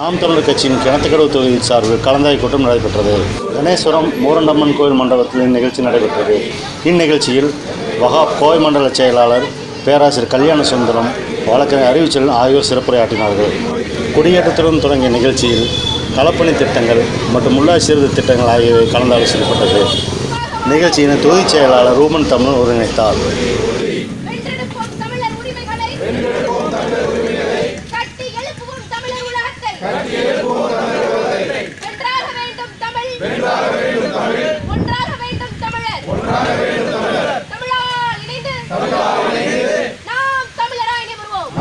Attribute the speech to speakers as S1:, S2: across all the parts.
S1: நாம் தமிழர் கட்சியின் கிணத்துக்கடவு தொகுதி சார்பில் கலந்தாய் கூட்டம் நடைபெற்றது கணேஸ்வரம் மூரண்டம்மன் கோயில் மண்டபத்தில் இந்நிகழ்ச்சி நடைபெற்றது இந்நிகழ்ச்சியில் வகாப் கோவை மண்டல செயலாளர் பேராசிரியர் கல்யாண சுந்தரம் வழக்கறிஞர் அறிவுச்செல்வன் ஆகியோர் சிறப்புரையாற்றினார்கள் குடியேற்றத்துடன் தொடங்கிய நிகழ்ச்சியில் களப்பணி திட்டங்கள் மற்றும் உள்ளாட்சி சீர்திருத்த திட்டங்கள் ஆகியவை கலந்தாலோசிக்கப்பட்டது நிகழ்ச்சியின் தொகுதிச் செயலாளர் ரூமன் தமிழ் ஒருங்கிணைத்தார்
S2: வென்றெடுப்போம் தமிழர் உரிமைகளை கட்டி எழுப்புவோம் தமிழர் உலகத்தை வென்றாக வேண்டும் தமிழ் ஒன்றாக வேண்டும் தமிழர் தமிழால் இணைந்து நாம் தமிழராய் நிமிர்வோம்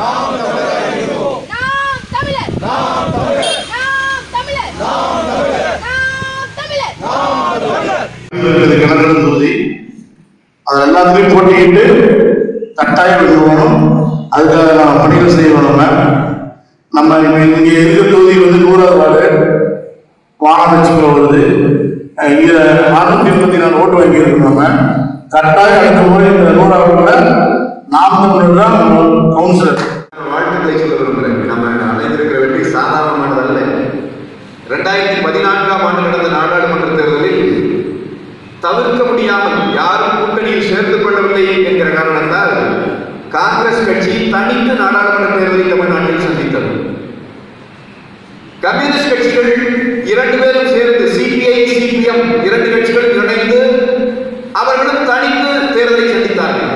S2: நாம் தமிழர் நாம் தமிழர் நாம் தமிழர்
S3: இருக்கிறது கிணறு தொகுதி அது எல்லாத்துலேயும் போட்டிக்கிட்டு கட்டாயம் இது வேணும் அதுக்காக நம்ம பணிகள் செய்யணும் நம்ம நம்ம இப்போ இங்கே இருக்கிற தொகுதி வந்து நூறாவது வார்டு வானலட்சுமியில் வருது அஹ் இங்க நானூற்றி எண்பத்தி நாலு ஓட்டு வாங்கியிருக்கோம் நம்ம கட்டாயம் அடுத்த முறை இந்த நூறாவது வார்டில் நாம் தமிழர் தான் கவுன்சிலர்
S4: வாழ்த்துக்களை சொல்ல விரும்புகிறேன் நம்ம அடைந்திருக்கிற வெற்றி சாதாரணமானதல்ல ரெண்டாயிரத்தி பதினான்காம் ஆண்டு நடந்த நாடாளுமன்ற தேர்தலில் தவிர்க்க முடியாமல் யாரும் கூட்டணியில் சேர்த்துக் கொள்ளவில்லை என்கிற காரணத்தால் காங்கிரஸ் கட்சி தனித்து நாடாளுமன்ற தேர்தலை தமிழ்நாட்டில் சந்தித்தது கம்யூனிஸ்ட் கட்சிகள் இரண்டு பேரும் சேர்ந்து சிபிஐ சிபிஎம் இரண்டு கட்சிகளும் இணைந்து அவர்களும் தனித்து தேர்தலை சந்தித்தார்கள்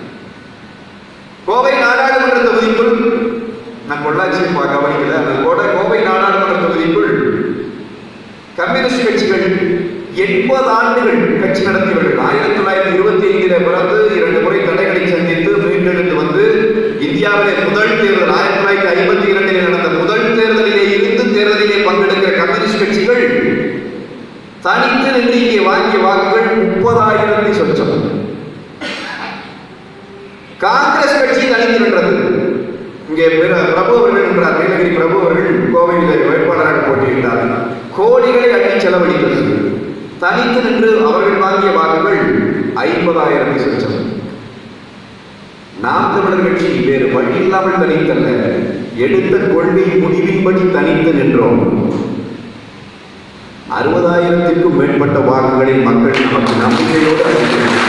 S4: கோவை நாடாளுமன்ற தொகுதிக்குள் நான் பொள்ளாச்சியை பா- கவனிக்கல அந்த கோடை கோவை நாடாளுமன்ற தொகுதிக்குள் கம்யூனிஸ்ட் கட்சிகள் எண்பது ஆண்டுகள் கட்சி நடத்தியவர்கள் ஆயிரத்தி தொள்ளாயிரத்தி இருபத்தி ஐந்தில் பிறந்து இரண்டு முறை தடைகளை சந்தித்து மீண்டெழுந்து வந்து இந்தியாவிலே முதல் தேர்தல் ஆயிரத்தி தொள்ளாயிரத்தி ஐம்பத்தி இரண்டில் நடந்த முதல் தேர்தலிலே இருந்து தேர்தலிலே பங்கெடுக்கிற கம்யூனிஸ்ட் கட்சிகள் தனித்து நின்று இங்கே வாங்கிய வாக்குகள் முப்பதாயிரத்தி சொச்சம் காங்கிரஸ் கட்சி தனித்து நின்றது இங்கே பிர- பிரபு அவர்கள் என்றார் நீலகிரி பிரபு அவர்கள் கோவையில் வேட்பாளராக போட்டியிட்டார் கோடிகளை அள்ளி செலவழித்தது தனித்து நின்று அவர்கள் வாங்கிய வாக்குகள் ஐம்பதாயிரத்தி சொச்சம் நாம் தமிழர் கட்சி வேறு வழி இல்லாமல் தனித்தல்ல எடுத்த கொள்கை முடிவின்படி தனித்து நின்றோம் அறுபதாயிரத்திற்கும் மேற்பட்ட வாக்குகளை மக்கள் நமக்கு நம்பிக்கையோடு அளித்தனர்